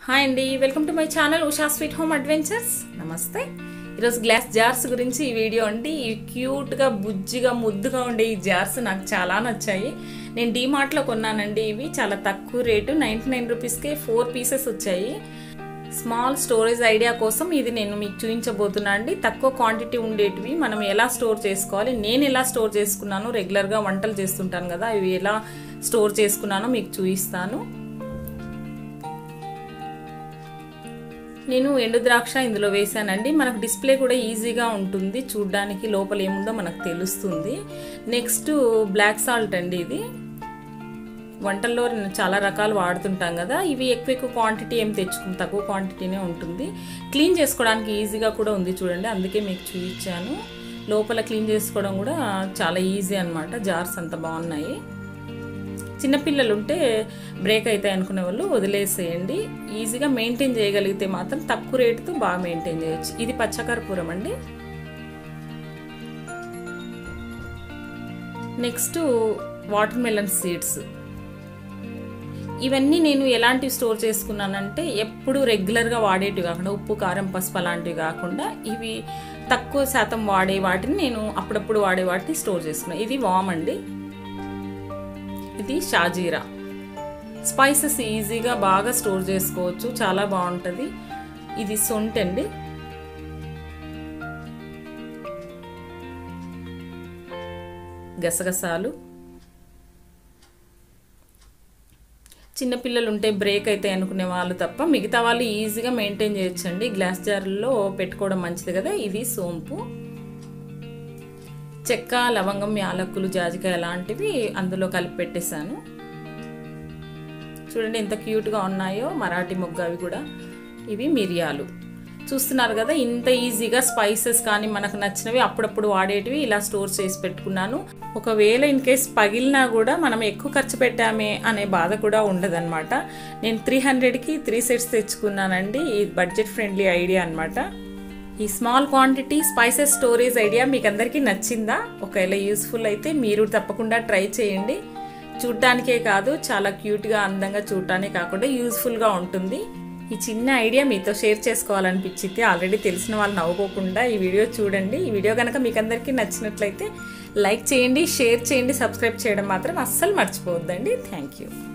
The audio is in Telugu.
హాయ్ అండి welcome to my channel Usha sweet home adventures నమస్తే ఈరోజు గ్లాస్ జార్స్ గురించి ఈ వీడియో అండి ఈ క్యూట్గా బుజ్జిగా ముద్దుగా ఉండే ఈ జార్స్ నాకు చాలా నచ్చాయి నేను డీమార్ట్లో కొన్నానండి ఇవి చాలా తక్కువ రేటు నైంటీ నైన్ రూపీస్కే ఫోర్ పీసెస్ వచ్చాయి స్మాల్ స్టోరేజ్ ఐడియా కోసం ఇది నేను మీకు చూపించబోతున్నా అండి తక్కువ క్వాంటిటీ ఉండేటివి మనం ఎలా స్టోర్ చేసుకోవాలి నేను ఎలా స్టోర్ చేసుకున్నాను రెగ్యులర్గా వంటలు చేస్తుంటాను కదా ఇవి ఎలా స్టోర్ చేసుకున్నానో మీకు చూపిస్తాను నేను ఎండు ద్రాక్ష ఇందులో వేసానండి మనకు డిస్ప్లే కూడా ఈజీగా ఉంటుంది చూడ్డానికి లోపల ఏముందో మనకు తెలుస్తుంది నెక్స్ట్ బ్లాక్ సాల్ట్ అండి ఇది వంటల్లో చాలా రకాలు వాడుతుంటాం కదా ఇవి ఎక్కువ ఎక్కువ క్వాంటిటీ ఏం తెచ్చుకుని తక్కువ క్వాంటిటీనే ఉంటుంది క్లీన్ చేసుకోవడానికి ఈజీగా కూడా ఉంది చూడండి అందుకే మీకు చూపించాను లోపల క్లీన్ చేసుకోవడం కూడా చాలా ఈజీ అనమాట జార్స్ అంత బాగున్నాయి చిన్నపిల్లలు ఉంటే బ్రేక్ అవుతాయి అనుకునే వాళ్ళు వదిలేసేయండి ఈజీగా మెయింటైన్ చేయగలిగితే మాత్రం తక్కువ రేటుతో బాగా మెయింటైన్ చేయొచ్చు ఇది పచ్చకర్పూరం అండి నెక్స్ట్ వాటర్ మెలన్ సీడ్స్ ఇవన్నీ నేను ఎలాంటివి స్టోర్ చేసుకున్నానంటే ఎప్పుడు రెగ్యులర్గా వాడేటివి కాకుండా ఉప్పు కారం పసుపు అలాంటివి కాకుండా ఇవి తక్కువ శాతం వాడే వాటిని నేను అప్పుడప్పుడు వాడే వాటిని స్టోర్ చేసుకున్నాను ఇది వామ్ అండి ఇది షాజీరా స్పైసెస్ ఈజీగా బాగా స్టోర్ చేసుకోవచ్చు చాలా బాగుంటుంది ఇది సొంట అండి గసగసాలు చిన్నపిల్లలు ఉంటే బ్రేక్ అవుతాయి అనుకునే వాళ్ళు తప్ప మిగతా వాళ్ళు ఈజీగా మెయింటైన్ చేయొచ్చండి గ్లాస్ జార్లో పెట్టుకోవడం మంచిది కదా ఇది సోంపు చెక్క లవంగం యాలక్కులు జాజికాయ లాంటివి అందులో కలిపి పెట్టేశాను చూడండి ఎంత క్యూట్గా ఉన్నాయో మరాఠీ మొగ్గ అవి కూడా ఇవి మిరియాలు చూస్తున్నారు కదా ఇంత ఈజీగా స్పైసెస్ కానీ మనకు నచ్చినవి అప్పుడప్పుడు వాడేటివి ఇలా స్టోర్ చేసి పెట్టుకున్నాను ఒకవేళ ఇన్ కేస్ పగిలినా కూడా మనం ఎక్కువ ఖర్చు పెట్టామే అనే బాధ కూడా ఉండదన్నమాట నేను త్రీ హండ్రెడ్కి త్రీ సెట్స్ తెచ్చుకున్నానండి ఈ బడ్జెట్ ఫ్రెండ్లీ ఐడియా అనమాట ఈ small quantity spices storage idea మీకు అందరికీ నచ్చిందా ఒకవేళ యూస్ఫుల్ అయితే మీరు తప్పకుండా ట్రై చేయండి చూడటానికే కాదు చాలా క్యూట్గా అందంగా చూడటానే కాకుండా యూస్ఫుల్గా ఉంటుంది ఈ చిన్న ఐడియా మీతో షేర్ చేసుకోవాలనిపించింది ఆల్రెడీ తెలిసిన వాళ్ళు నవ్వుకోకుండా ఈ వీడియో చూడండి ఈ వీడియో కనుక మీకు అందరికీ నచ్చినట్లయితే లైక్ చేయండి షేర్ చేయండి సబ్స్క్రైబ్ చేయడం మాత్రం అస్సలు మర్చిపోవద్దండి థ్యాంక్ యూ